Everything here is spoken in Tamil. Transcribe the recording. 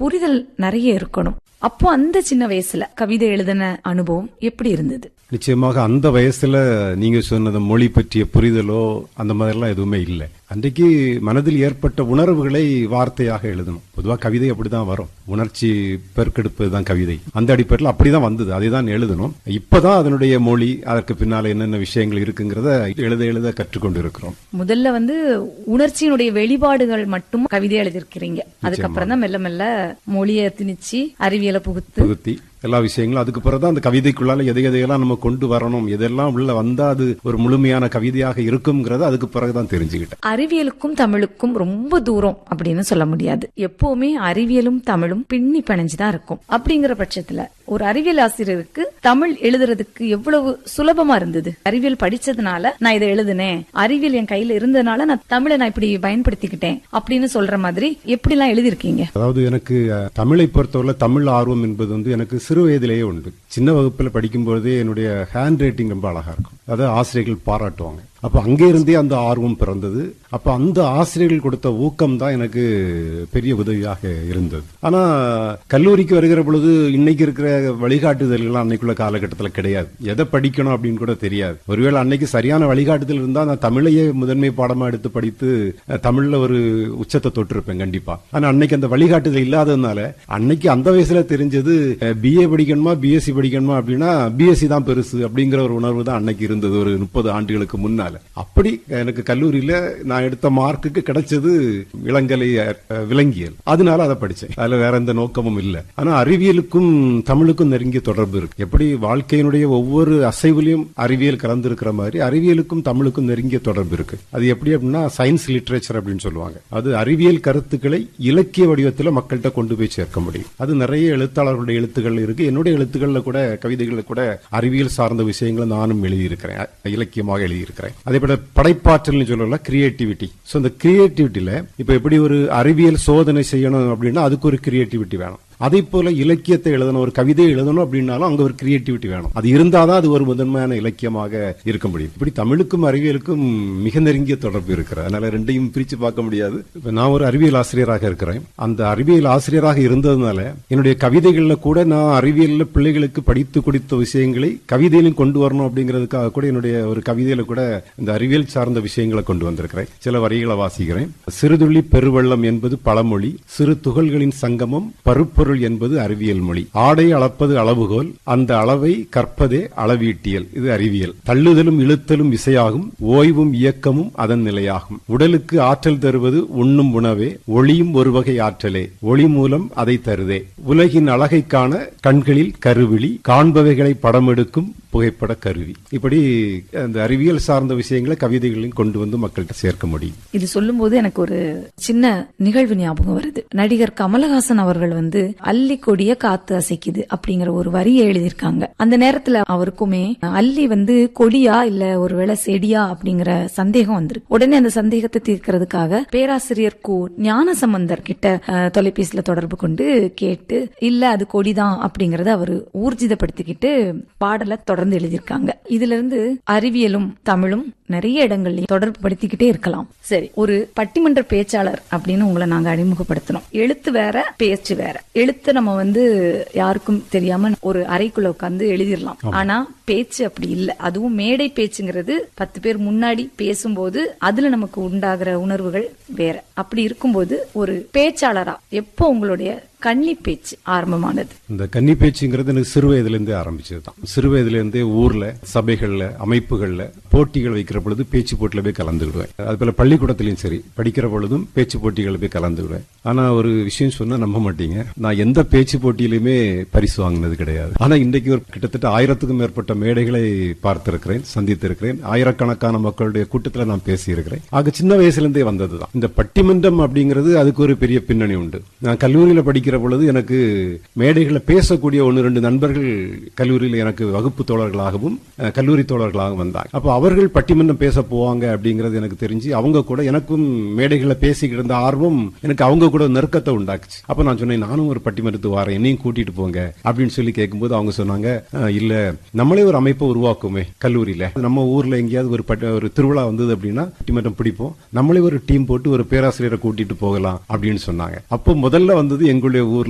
புரிதல் நிறைய இருக்கணும் அப்போ அந்த சின்ன வயசுல கவிதை எழுதின அனுபவம் எப்படி இருந்தது நிச்சயமாக அந்த வயசுல நீங்க சொன்னது மொழி பற்றிய புரிதலோ அந்த மாதிரிலாம் எதுவுமே இல்லை அன்றைக்கு மனதில் ஏற்பட்ட உணர்வுகளை வார்த்தையாக எழுதணும் பொதுவா கவிதை அப்படிதான் வரும் உணர்ச்சி பெருக்கெடுப்பது தான் கவிதை அந்த அடிப்படையில் அப்படிதான் வந்தது அதை தான் எழுதணும் இப்பதான் அதனுடைய மொழி அதற்கு பின்னால என்னென்ன விஷயங்கள் இருக்குங்கிறத எழுத எழுத கற்றுக்கொண்டு இருக்கிறோம் முதல்ல வந்து உணர்ச்சியினுடைய வெளிப்பாடுகள் மட்டும் கவிதை எழுதியிருக்கிறீங்க அதுக்கப்புறம் தான் மெல்ல மெல்ல மொழியை திணிச்சு அறிவியலை புகுத்து புகுத்தி எல்லா விஷயங்களும் அதுக்கு பிறகுதான் அந்த கவிதைக்குள்ளால எதை எதையெல்லாம் நம்ம கொண்டு வரணும் எதெல்லாம் உள்ள வந்தா அது ஒரு முழுமையான கவிதையாக இருக்குங்கிறத அதுக்கு பிறகுதான் தெரிஞ்சுக்கிட்டேன் அறிவியலுக்கும் தமிழுக்கும் ரொம்ப தூரம் அப்படின்னு சொல்ல முடியாது எப்பவுமே அறிவியலும் தமிழும் பின்னி பிணைஞ்சுதான் இருக்கும் அப்படிங்கிற பட்சத்துல ஒரு அறிவியல் ஆசிரியருக்கு தமிழ் எழுதுறதுக்கு எவ்வளவு சுலபமா இருந்தது அறிவியல் படிச்சதுனால நான் இதை எழுதுனேன் அறிவியல் என் கையில இருந்ததுனால நான் தமிழை நான் இப்படி பயன்படுத்திக்கிட்டேன் அப்படின்னு சொல்ற மாதிரி எப்படி எல்லாம் எழுதிருக்கீங்க அதாவது எனக்கு அஹ், தமிழை பொறுத்தவரை தமிழ் ஆர்வம் என்பது வந்து எனக்கு சிறு வயதிலேயே உண்டு சின்ன வகுப்பில் படிக்கும்போதே என்னுடைய ஹேண்ட் ரைட்டிங் ரொம்ப அழகா இருக்கும் அதை ஆசிரியர்கள் பாராட்டுவாங்க அப்ப அங்கே இருந்தே அந்த ஆர்வம் பிறந்தது அப்ப அந்த ஆசிரியர்கள் கொடுத்த ஊக்கம் தான் எனக்கு பெரிய உதவியாக இருந்தது ஆனா கல்லூரிக்கு வருகிற பொழுது இன்னைக்கு இருக்கிற வழிகாட்டுதல்கள் அன்னைக்குள்ள காலகட்டத்தில் கிடையாது எதை படிக்கணும் அப்படின்னு கூட தெரியாது ஒருவேளை அன்னைக்கு சரியான வழிகாட்டுதல் இருந்தா நான் தமிழையே முதன்மை பாடமா எடுத்து படித்து அஹ், தமிழ்ல ஒரு உச்சத்தை தொட்டிருப்பேன் கண்டிப்பா ஆனா அன்னைக்கு அந்த வழிகாட்டுதல் இல்லாததுனால அன்னைக்கு அந்த வயசுல தெரிஞ்சது பிஏ படிக்கணுமா பிஎஸ்சி படிக்கணுமா அப்படின்னா பிஎஸ்சி தான் பெருசு அப்படிங்கிற ஒரு உணர்வு தான் அன்னைக்கு இருந்தது ஒரு முப்பது ஆண்டுகளுக்கு முன்னால அப்படி எனக்கு கல்லூரியில நான் எடுத்த மார்க்குக்கு கிடைச்சது இளங்கலை அஹ், விலங்கியல் அதனால அதை படிச்சேன் அதுல வேற எந்த நோக்கமும் இல்ல ஆனா அறிவியலுக்கும் தமிழுக்கும் நெருங்கிய தொடர்பு இருக்கு எப்படி வாழ்க்கையினுடைய ஒவ்வொரு அசைவிலையும் அறிவியல் கலந்திருக்கிற மாதிரி அறிவியலுக்கும் தமிழுக்கும் நெருங்கிய தொடர்பு இருக்கு அது எப்படி அப்படின்னா சயின்ஸ் லிட்ரேச்சர் அப்படின்னு சொல்லுவாங்க அது அறிவியல் கருத்துக்களை இலக்கிய வடிவத்தில் மக்கள்கிட்ட கொண்டு போய் சேர்க்க முடியும் அது நிறைய எழுத்தாளர்களுடைய எழுத்துக்கள் இருக்கு என்னுடைய எழுத்துக்கள்ல கூட கவிதைகள்ல கூட அறிவியல் சார்ந்த விஷயங்களை நானும் எழுதியிருக்கிறேன் அ- இலக்கியமாக எழுதியிருக்கிறேன் அதே போல படைப்பாற்றல்னு சொல்லல கிரியேட்டிவிட்டி சோ அந்த கிரியேட்டிவிட்டியில இப்ப எப்படி ஒரு அறிவியல் சோதனை செய்யணும் அப்படின்னா அதுக்கு ஒரு கிரியேட்டிவிட்டி வேணும் அதே போல இலக்கியத்தை எழுதணும் ஒரு கவிதை எழுதணும் அப்படின்னாலும் அங்க ஒரு கிரியேட்டிவிட்டி வேணும் அது இருந்தாதான் அது ஒரு முதன்மையான இலக்கியமாக இருக்க முடியும் இப்படி தமிழுக்கும் அறிவியலுக்கும் மிக நெருங்கிய தொடர்பு இருக்கிறது அதனால ரெண்டையும் பிரிச்சு பார்க்க முடியாது இப்ப நான் ஒரு அறிவியல் ஆசிரியராக இருக்கிறேன் அந்த அறிவியல் ஆசிரியராக இருந்ததுனால என்னுடைய கவிதைகள்ல கூட நான் அறிவியல்ல பிள்ளைகளுக்கு படித்து கொடுத்த விஷயங்களை கவிதையிலும் கொண்டு வரணும் அப்படிங்கிறதுக்காக கூட என்னுடைய ஒரு கவிதையில கூட இந்த அறிவியல் சார்ந்த விஷயங்களை கொண்டு வந்திருக்கிறேன் சில வரிகளை வாசிக்கிறேன் சிறுதுள்ளி பெருவெள்ளம் என்பது பழமொழி சிறு துகள்களின் சங்கமம் பருப்பொருள் என்பது அறிவியல் மொழி ஆடை அளப்பது அளவுகோல் அந்த அளவை கற்பதே அளவீட்டியல் இது அறிவியல் தள்ளுதலும் இழுத்தலும் விசையாகும் ஓய்வும் இயக்கமும் அதன் நிலையாகும் உடலுக்கு ஆற்றல் தருவது உண்ணும் உணவே ஒளியும் ஒரு வகை ஆற்றலே ஒளி மூலம் அதை தருதே உலகின் அழகை காண கண்களில் கருவிழி காண்பவைகளை படமெடுக்கும் புகைப்பட கருவி இப்படி அந்த அறிவியல் சார்ந்த விஷயங்களை கவிதைகளையும் கொண்டு வந்து மக்கள்கிட்ட சேர்க்க முடியும் இது சொல்லும்போது எனக்கு ஒரு சின்ன நிகழ்வு ஞாபகம் வருது நடிகர் கமலஹாசன் அவர்கள் வந்து அல்லி கொடிய காத்து அசைக்குது அப்படிங்கிற ஒரு வரியை எழுதியிருக்காங்க அந்த நேரத்துல அவருக்குமே அல்லி வந்து கொடியா இல்ல ஒருவேளை செடியா அப்படிங்கிற சந்தேகம் வந்திருக்கு உடனே அந்த சந்தேகத்தை தீர்க்கிறதுக்காக பேராசிரியர் கு ஞானசம்பந்தர் கிட்ட அஹ், தொலைபேசியில தொடர்பு கொண்டு கேட்டு இல்ல அது கொடிதான் அப்படிங்கறத அவர் ஊர்ஜிதப்படுத்திக்கிட்டு பாடலை தொடர்ந்து எழுதியிருக்காங்க இதுல இருந்து அறிவியலும் தமிழும் நிறைய இடங்கள்லயும் தொடர்பு படுத்திக்கிட்டே இருக்கலாம் சரி ஒரு பட்டிமன்ற பேச்சாளர் அப்படின்னு உங்களை நாங்க அறிமுகப்படுத்தணும் எழுத்து வேற பேச்சு வேற எழுத்து நம்ம வந்து யாருக்கும் தெரியாம ஒரு அறைக்குள்ள உட்கார்ந்து எழுதிடலாம் ஆனா பேச்சு அப்படி இல்ல அதுவும் மேடை பேச்சுங்கிறது பத்து பேர் முன்னாடி பேசும்போது அதுல நமக்கு உண்டாகிற உணர்வுகள் வேற அப்படி இருக்கும்போது ஒரு பேச்சாளரா எப்போ உங்களுடைய கன்னி பேச்சு ஆரம்பமானது இந்த கன்னி பேச்சுங்கிறது எனக்கு சிறு வயதுல இருந்தே ஆரம்பிச்சது தான் சிறு வயதுல இருந்தே ஊர்ல சபைகள்ல அமைப்புகள்ல போட்டிகள் வைக்கிற பொழுது பேச்சு போட்டில போய் கலந்துடுவேன் அது போல பள்ளிக்கூடத்திலயும் சரி படிக்கிற பொழுதும் பேச்சு போட்டிகள் போய் கலந்துடுவேன் ஆனா ஒரு விஷயம் சொன்னா நம்ப மாட்டீங்க நான் எந்த பேச்சு போட்டியிலுமே பரிசு வாங்கினது கிடையாது ஆனா இன்றைக்கு ஒரு கிட்டத்தட்ட ஆயிரத்துக்கும் மேற்பட்ட மேடைகளை பார்த்திருக்கிறேன் சந்தித்திருக்கிறேன் ஆயிரக்கணக்கான மக்களுடைய கூட்டத்தில் நான் பேசியிருக்கிறேன் ஆக சின்ன வயசுல இருந்தே வந்ததுதான் இந்த பட்டிமன்றம் அப்படிங்கிறது அதுக்கு ஒரு பெரிய பின்னணி உண்டு நான் கல்லூரியில படிக்கிற பொழுது எனக்கு மேடைகளில் பேசக்கூடிய ஒன்று ரெண்டு நண்பர்கள் கல்லூரியில் எனக்கு வகுப்பு தோழர்களாகவும் அஹ், கல்லூரி தோழர்களாகவும் வந்தாங்க அப்போ அவர்கள் பட்டிமன்றம் பேச போவாங்க அப்படிங்கிறது எனக்கு தெரிஞ்சு அவங்க கூட எனக்கும் மேடைகளில் பேசிக்கிட்டு இருந்த ஆர்வம் எனக்கு அவங்க கூட நெருக்கத்தை உண்டாக்குச்சு அப்போ நான் சொன்னேன் நானும் ஒரு பட்டிமன்றத்துக்கு வரேன் என்னையும் கூட்டிட்டு போங்க அப்படின்னு சொல்லி கேட்கும்போது அவங்க சொன்னாங்க "அஹ், இல்ல நம்மளே ஒரு அமைப்பை உருவாக்குமே கல்லூரியில நம்ம ஊர்ல எங்கேயாவது ஒரு பட்ட- ஒரு திருவிழா வந்தது அப்படின்னா பட்டிமன்றம் பிடிப்போம் நம்மளே ஒரு டீம் போட்டு ஒரு பேராசிரியரை கூட்டிட்டு போகலாம் அப்படின்னு சொன்னாங்க அப்போ முதல்ல வந்தது எங்களுடைய ஊர்ல